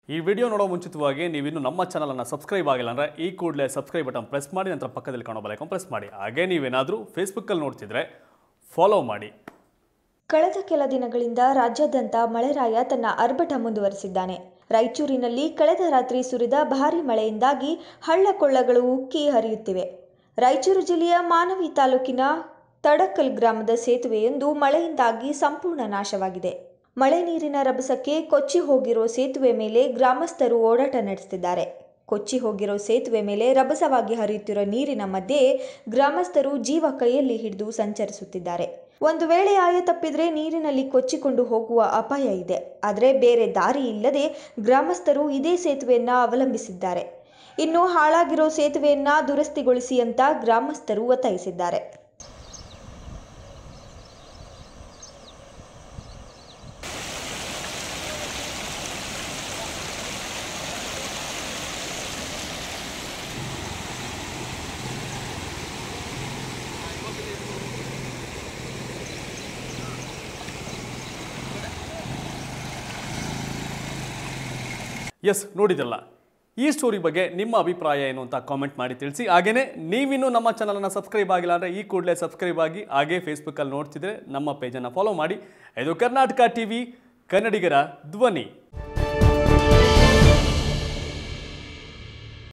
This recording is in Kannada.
ಈ ವಿಡಿಯೋ ನೋಡೋ ಮುಂಚಿತವಾಗಿ ನೀವಿನ್ನು ನಮ್ಮ ಚಾನಲನ್ನು ಸಬ್ಸ್ಕ್ರೈಬ್ ಆಗಿಲ್ಲ ಅಂದರೆ ಈ ಕೂಡಲೇ ಸಬ್ಸ್ಕ್ರೈಬ್ ಬಟನ್ ಪ್ರೆಸ್ ಮಾಡಿ ನಂತರ ಪಕ್ಕದಲ್ಲಿ ಕಾಣೋ ಬಲೈಕನ್ ಪ್ರೆಸ್ ಮಾಡಿ ಹಾಗೆ ನೀವೇನಾದರೂ ಫೇಸ್ಬುಕ್ಕಲ್ಲಿ ನೋಡ್ತಿದ್ರೆ ಫಾಲೋ ಮಾಡಿ ಕಳೆದ ಕೆಲ ದಿನಗಳಿಂದ ರಾಜ್ಯಾದ್ಯಂತ ಮಳೆರಾಯ ತನ್ನ ಅರ್ಭಟ ಮುಂದುವರೆಸಿದ್ದಾನೆ ರಾಯಚೂರಿನಲ್ಲಿ ಕಳೆದ ರಾತ್ರಿ ಸುರಿದ ಭಾರೀ ಮಳೆಯಿಂದಾಗಿ ಹಳ್ಳಕೊಳ್ಳಗಳು ಉಕ್ಕಿ ಹರಿಯುತ್ತಿವೆ ರಾಯಚೂರು ಜಿಲ್ಲೆಯ ಮಾನವಿ ತಾಲೂಕಿನ ತಡಕಲ್ ಗ್ರಾಮದ ಸೇತುವೆಯೊಂದು ಮಳೆಯಿಂದಾಗಿ ಸಂಪೂರ್ಣ ನಾಶವಾಗಿದೆ ಮಳೆ ನೀರಿನ ರಭಸಕ್ಕೆ ಕೊಚ್ಚಿ ಹೋಗಿರೋ ಸೇತುವೆ ಮೇಲೆ ಗ್ರಾಮಸ್ಥರು ಓಡಾಟ ನಡೆಸುತ್ತಿದ್ದಾರೆ ಕೊಚ್ಚಿ ಹೋಗಿರೋ ಸೇತುವೆ ಮೇಲೆ ರಭಸವಾಗಿ ಹರಿಯುತ್ತಿರೋ ನೀರಿನ ಮಧ್ಯೆ ಗ್ರಾಮಸ್ಥರು ಜೀವ ಕೈಯಲ್ಲಿ ಹಿಡಿದು ಸಂಚರಿಸುತ್ತಿದ್ದಾರೆ ಒಂದು ವೇಳೆ ಆಯ ತಪ್ಪಿದ್ರೆ ನೀರಿನಲ್ಲಿ ಕೊಚ್ಚಿಕೊಂಡು ಹೋಗುವ ಅಪಾಯ ಇದೆ ಆದರೆ ಬೇರೆ ದಾರಿ ಇಲ್ಲದೆ ಗ್ರಾಮಸ್ಥರು ಇದೇ ಸೇತುವೆಯನ್ನ ಅವಲಂಬಿಸಿದ್ದಾರೆ ಇನ್ನು ಹಾಳಾಗಿರೋ ಸೇತುವೆಯನ್ನ ದುರಸ್ತಿಗೊಳಿಸಿ ಅಂತ ಗ್ರಾಮಸ್ಥರು ಒತ್ತಾಯಿಸಿದ್ದಾರೆ ಎಸ್ ನೋಡಿದಲ್ಲ ಈ ಸ್ಟೋರಿ ಬಗ್ಗೆ ನಿಮ್ಮ ಅಭಿಪ್ರಾಯ ಏನು ಅಂತ ಕಾಮೆಂಟ್ ಮಾಡಿ ತಿಳಿಸಿ ಹಾಗೆಯೇ ನೀವಿನ್ನೂ ನಮ್ಮ ಚಾನಲನ್ನು ಸಬ್ಸ್ಕ್ರೈಬ್ ಆಗಿಲ್ಲ ಅಂದರೆ ಈ ಕೂಡಲೇ ಸಬ್ಸ್ಕ್ರೈಬ್ ಆಗಿ ಹಾಗೇ ಫೇಸ್ಬುಕ್ಕಲ್ಲಿ ನೋಡ್ತಿದ್ರೆ ನಮ್ಮ ಪೇಜನ್ನು ಫಾಲೋ ಮಾಡಿ ಇದು ಕರ್ನಾಟಕ ಟಿ ವಿ ಕನ್ನಡಿಗರ ಧ್ವನಿ